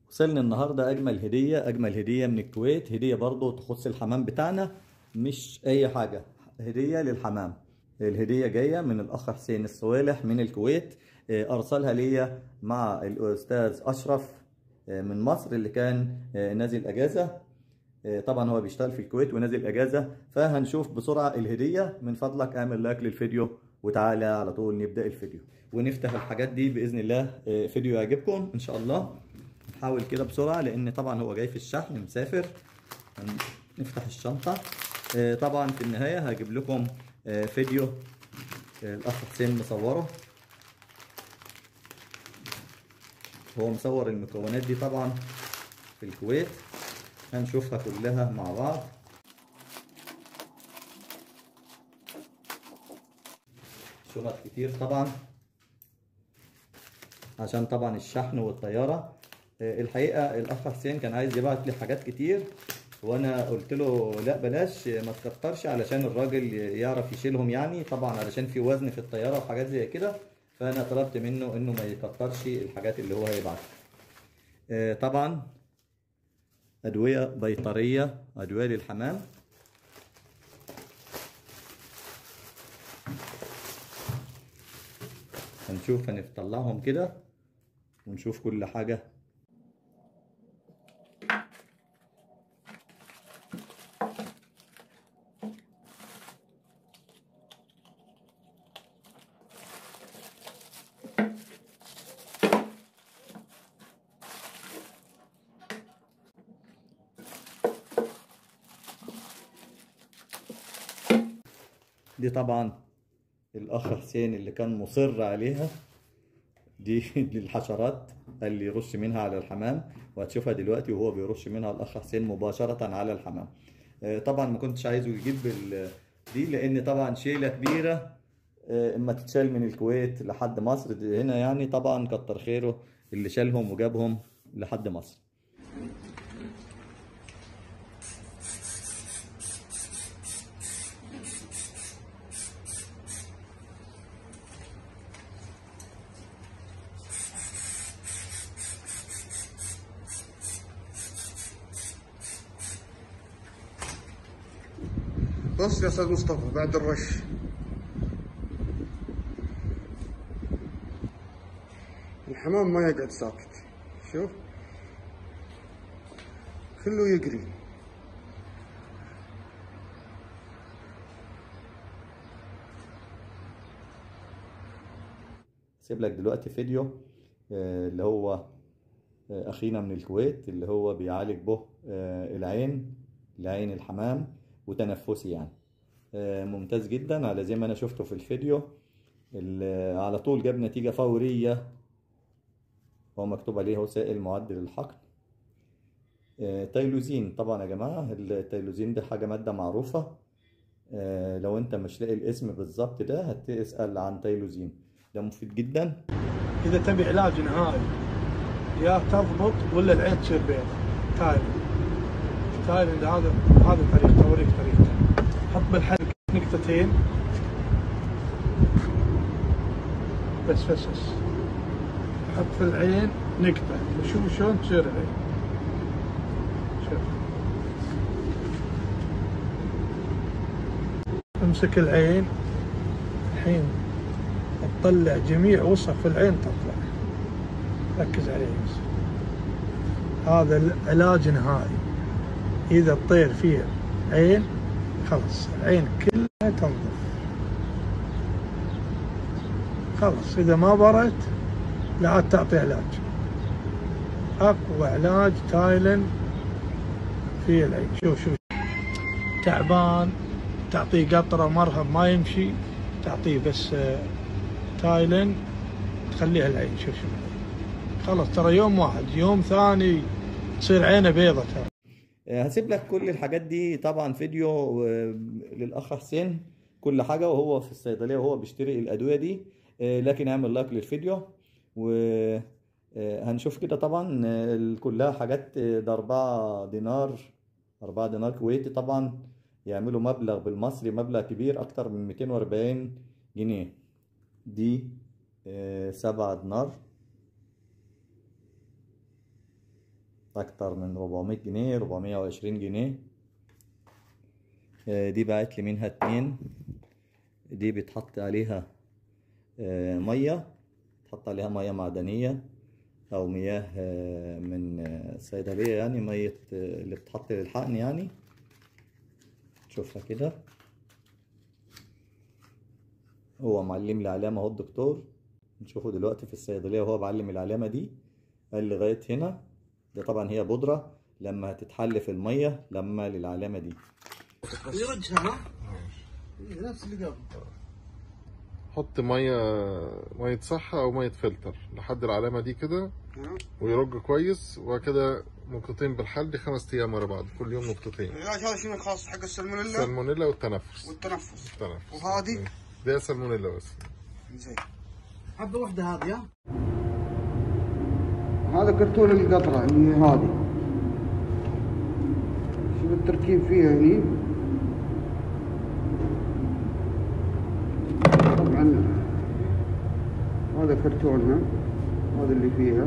وصلنا النهارده اجمل هديه اجمل هديه من الكويت هديه برضو تخص الحمام بتاعنا مش اي حاجه هديه للحمام الهديه جايه من الاخ حسين الصوالح من الكويت آه، ارسلها ليا مع الاستاذ اشرف آه، من مصر اللي كان آه، نازل اجازه آه، طبعا هو بيشتغل في الكويت ونازل اجازه فهنشوف بسرعه الهديه من فضلك اعمل لايك للفيديو وتعالى على طول نبدا الفيديو ونفتح الحاجات دي باذن الله آه، فيديو يعجبكم ان شاء الله نحاول كده بسرعه لان طبعا هو جاي في الشحن مسافر نفتح الشنطه آه، طبعا في النهايه هجيب لكم آه، فيديو آه، الاخ حسين مصوره هو مصور المكونات دي طبعا في الكويت هنشوفها كلها مع بعض شنط كتير طبعا عشان طبعا الشحن والطيارة آه، الحقيقة الأخ حسين كان عايز يبعت لي حاجات كتير وأنا قلت له لا بلاش ما تكترش علشان الراجل يعرف يشيلهم يعني طبعا علشان في وزن في الطيارة وحاجات زي كده فأنا طلبت منه إنه ما يكترش الحاجات اللي هو هيبعتها آه، طبعا أدوية بيطرية أدوية للحمام هنشوف هنطلعهم كده ونشوف كل حاجة دي طبعا الأخ حسين اللي كان مصر عليها دي للحشرات اللي يرش منها على الحمام وهتشوفها دلوقتي وهو بيرش منها الأخ حسين مباشرة على الحمام آه، طبعا ما كنتش عايزه يجيب ال- دي لأن طبعا شيلة كبيرة آه، اما تتشال من الكويت لحد مصر دي هنا يعني طبعا كتر خيره اللي شالهم وجابهم لحد مصر بص يا استاذ مصطفى بعد الرش الحمام ما يقعد ساكت شوف كله يجري سيب لك دلوقتي فيديو آه، اللي هو آه، اخينا من الكويت اللي هو بيعالج به آه، العين العين الحمام وتنفسي يعني آه، ممتاز جدا على زي ما انا شفته في الفيديو ال- على طول جاب نتيجة فورية هو مكتوب عليه وسائل معدل الحقن آه، تايلوزين طبعا يا جماعة التايلوزين ده حاجة مادة معروفة آه، لو انت مش لاقي الاسم بالظبط ده هتسأل عن تايلوزين ده مفيد جدا اذا تبي علاج نهائي يا تضبط ولا العين تصير بيضاء تايلند تايلند هذا هذا طريقته اوريك طريقته حط بالحلق نقطتين بس بس بس حط في العين نقطة وشوف شلون تصير العين شوف امسك العين الحين تطلع جميع وصف العين تطلع ركز عليه بس هذا العلاج نهائي اذا الطير فيه عين خلص العين كلها تنظف خلص اذا ما برت لا عاد تعطي علاج اقوى علاج تايلند في العين شوف شوف تعبان تعطيه قطره مرهم ما يمشي تعطيه بس آه، تايلند تخليها العين شوف شوف خلاص ترى يوم واحد يوم ثاني تصير عينه بيضة ترى آه، هسيب لك كل الحاجات دي طبعا فيديو آه، للاخ حسين كل حاجه وهو في الصيدليه وهو بيشتري الادويه دي آه، لكن اعمل لايك للفيديو و آه، هنشوف كده طبعا آه، كلها حاجات آه، ده 4 دينار 4 دينار كويتي طبعا يعملوا مبلغ بالمصري مبلغ كبير اكتر من 240 جنيه دي 7 دينار اكتر من 400 جنيه 420 جنيه آه، دي باعت لي منها اتنين دي بيتحط عليها آه، ميه تحط عليها ميه معدنيه او مياه آه، من آه، الصيدليه يعني ميه آه، اللي بتحط للحقن يعني شوفها كده هو معلم لي علامه اهو الدكتور نشوفه دلوقتي في الصيدليه وهو بعلم العلامه دي قال لي لغايه هنا ده طبعا هي بودره لما هتتحل في الميه لما للعلامه دي يرجها ها؟ إيه، نفس اللي قبل حط ميه ميه صحة او ميه فلتر لحد العلامه دي كده ها؟ ويرج كويس وكده نقطتين بالحل خمس ايام ورا بعض كل يوم نقطتين العلاج هذا شنو خاص حق السلمونيلا سالمونيلا والتنفس والتنفس التنفس وهذه؟ ده سالمونيلا بس زين حبه واحده هذه ها هذا كرتون القطرة اللي هي هذه شوف التركيب فيها هني طبعا هذا كرتونها هذا اللي فيها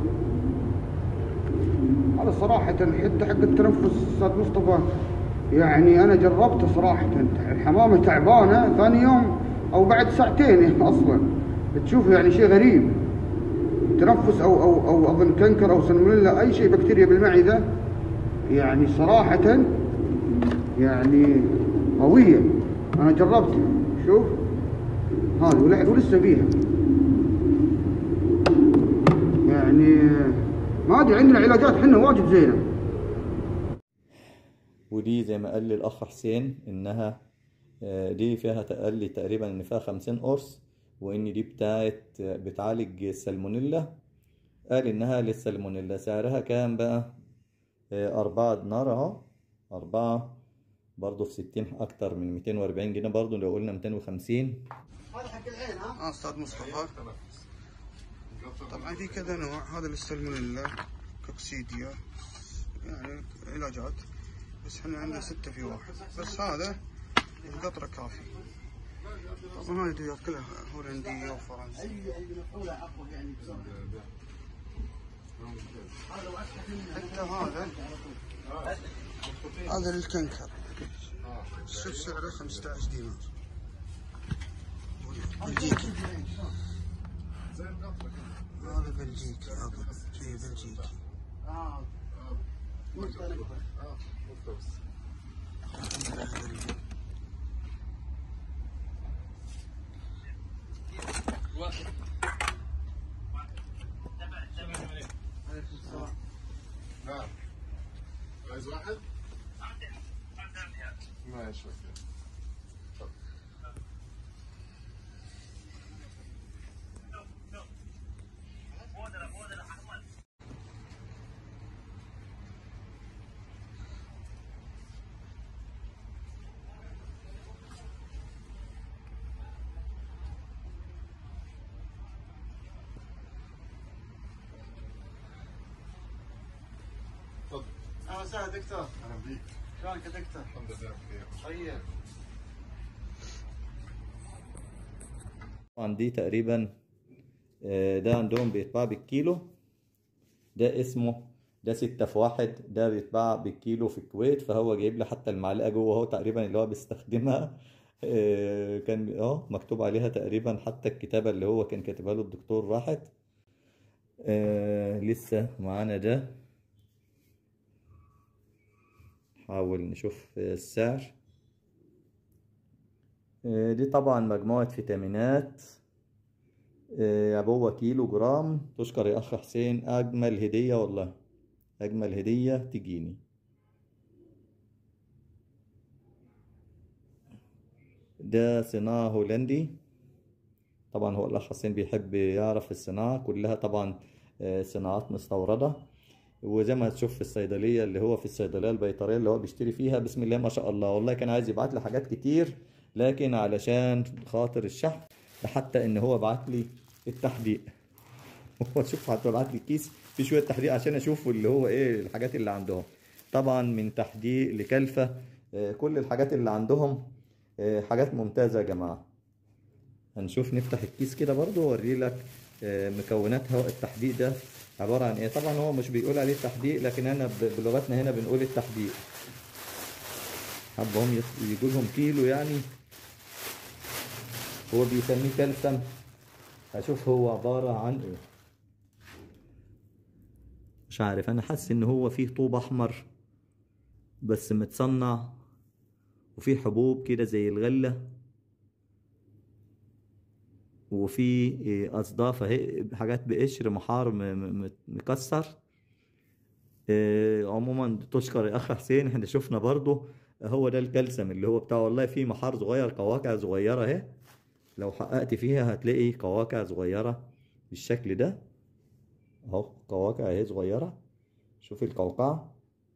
هذا صراحة حتى حق التنفس أستاذ مصطفى يعني أنا جربته صراحة الحمامة تعبانة ثاني يوم أو بعد ساعتين أصلا تشوف يعني شيء غريب تنفس او او او اظن كنكر او سلمونيلا اي شيء بكتيريا بالمعده يعني صراحه يعني قويه انا جربتها شوف هذه ولح- ولسه فيها يعني ما ادري عندنا علاجات احنا واجد زينه ودي زي ما قال لي الأخ حسين إنها آه، دي فيها قال لي تقريبا إن فيها خمسين قرص وإن دي بتاعت بتعالج السالمونيلا قال إنها للسالمونيلا سعرها كام بقى؟ آه، أربعة دينار أهو أربعة برضه في ستين أكتر من ميتين وأربعين جنيه برضه لو قلنا ميتين وخمسين هذا حق العين ها اه استاذ مصطفى طبعا في كذا نوع هذا للسلمونيلا كوكسيديا يعني علاجات بس احنا عندنا ستة في واحد بس هذا القطرة كافي طبعا هاي الدويات كلها هولندية وفرنسية حتى هذا هذا للكنكر شوف سعره 15 دينار بلجيكي هذا بلجيكي اظن شيء بلجيكي اه نعم عايز واحد؟ ماشي اوكي اتفضل اهلا وسهلا دكتور اهلا بيك شلونك يا دكتور؟ الحمد لله بخير طيب طبعا دي تقريبا آه، ده عندهم بيتباع بالكيلو ده اسمه ده ستة في واحد ده بيتباع بالكيلو في الكويت فهو جايب لي حتى المعلقة جوه اهو تقريبا اللي هو بيستخدمها آه، كان اه مكتوب عليها تقريبا حتى الكتابة اللي هو كان كاتبها له الدكتور راحت آه لسه معانا ده حاول نشوف السعر آه، دي طبعا مجموعة فيتامينات آه، عبوة كيلو جرام تشكر يا أخ حسين أجمل هدية والله أجمل هدية تجيني ده صناعة هولندي طبعا هو الأخ حسين بيحب يعرف الصناعة كلها طبعا آه، صناعات مستوردة وزي ما هتشوف في الصيدلية اللي هو في الصيدلية البيطرية اللي هو بيشتري فيها بسم الله ما شاء الله والله كان عايز يبعت لي حاجات كتير لكن علشان خاطر الشحن ده حتى ان هو بعت لي التحديق هو شوف حتى بعت لي كيس في شوية تحديق عشان اشوف اللي هو ايه الحاجات اللي عندهم طبعا من تحديق لكلفة آه، كل الحاجات اللي عندهم آه، حاجات ممتازة يا جماعة هنشوف نفتح الكيس كده برضو واوري لك آه، مكونات هواء التحديق ده عبارة عن ايه طبعا هو مش بيقول عليه التحديق لكن انا ب- بلغتنا هنا بنقول التحديق حبهم يس- يجوا لهم كيلو يعني هو بيسميه كلسم اشوف هو عبارة عن ايه مش عارف انا حاسس ان هو فيه طوب احمر بس متصنع وفيه حبوب كده زي الغلة وفي إيه، أصداف أهي حاجات بقشر محار م- م- م- مكسر إيه، عموما تشكر يا أخ حسين احنا شفنا برضو هو ده الكلسم اللي هو بتاع والله فيه محار صغير قواقع صغيرة اهي لو حققت فيها هتلاقي قواقع صغيرة بالشكل ده اهو قواقع اهي صغيرة شوف القوقعة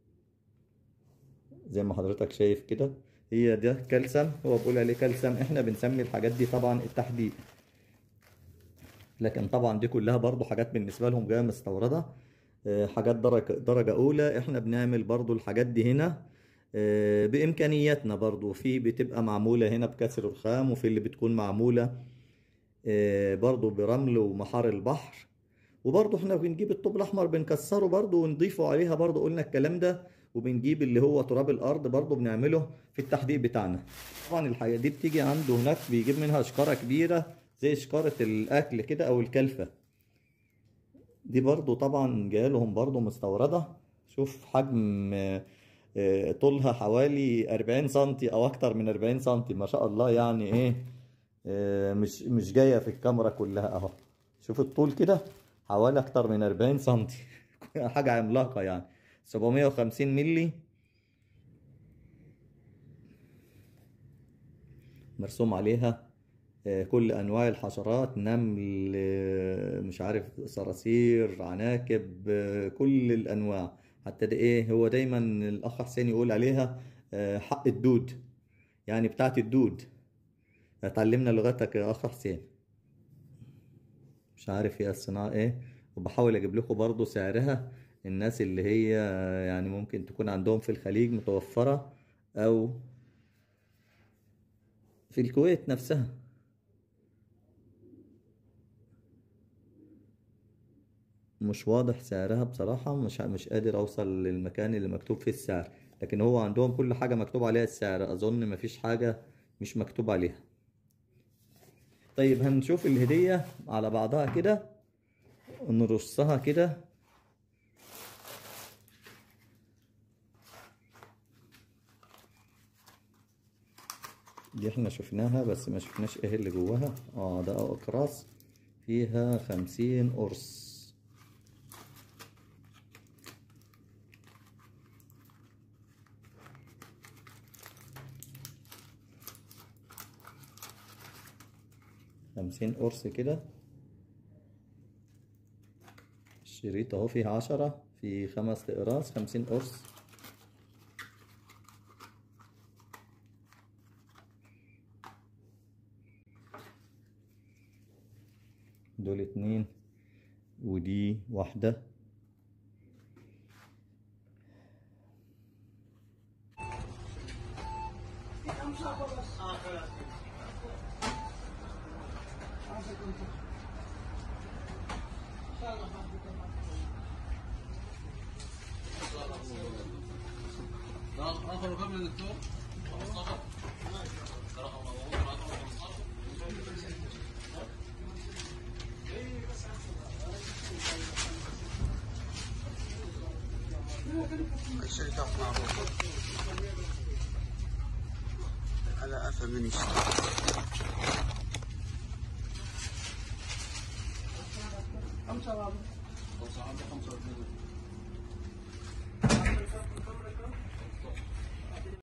زي ما حضرتك شايف كده هي ده كلسم هو بيقول عليه كلسم احنا بنسمي الحاجات دي طبعا التحديد لكن طبعا دي كلها برضو حاجات بالنسبة لهم جاية مستوردة آه، حاجات درجة, درجة أولى احنا بنعمل برضو الحاجات دي هنا آه، بإمكانياتنا برضو في بتبقى معمولة هنا بكسر الخام وفي اللي بتكون معمولة آه، برضو برمل ومحار البحر وبرضه احنا بنجيب الطوب الاحمر بنكسره برضه ونضيفه عليها برضه قلنا الكلام ده وبنجيب اللي هو تراب الارض برضه بنعمله في التحديق بتاعنا طبعا الحاجات دي بتيجي عنده هناك بيجيب منها شكارة كبيرة زي شكارة الاكل كده او الكلفة دي برضه طبعا جايه لهم برضه مستوردة شوف حجم آه، آه، طولها حوالي 40 سنتي او اكتر من 40 سنتي ما شاء الله يعني ايه آه، مش مش جايه في الكاميرا كلها اهو شوف الطول كده حوالي اكتر من 40 سنتي حاجه عملاقه يعني 750 ملي مرسوم عليها آه، كل انواع الحشرات نمل آه، مش عارف صراصير عناكب آه، كل الانواع حتى ده ايه هو دايما الاخ حسين يقول عليها آه، حق الدود يعني بتاعت الدود اتعلمنا لغتك يا اخ حسين مش عارف هي الصناعة ايه وبحاول اجيب لكم برضو سعرها الناس اللي هي يعني ممكن تكون عندهم في الخليج متوفرة او في الكويت نفسها مش واضح سعرها بصراحة مش مش قادر اوصل للمكان اللي مكتوب فيه السعر لكن هو عندهم كل حاجة مكتوب عليها السعر اظن مفيش حاجة مش مكتوب عليها طيب هنشوف الهدية على بعضها كده نرصها كده دي احنا شفناها بس ما شفناش ايه اللي جواها اه ده اقراص فيها خمسين قرص خمسين قرص كده الشريط اهو فيه عشرة في خمس اقراص خمسين قرص دول اتنين ودي واحدة الشركات معروفة على أفا من يشتري خمسة رابع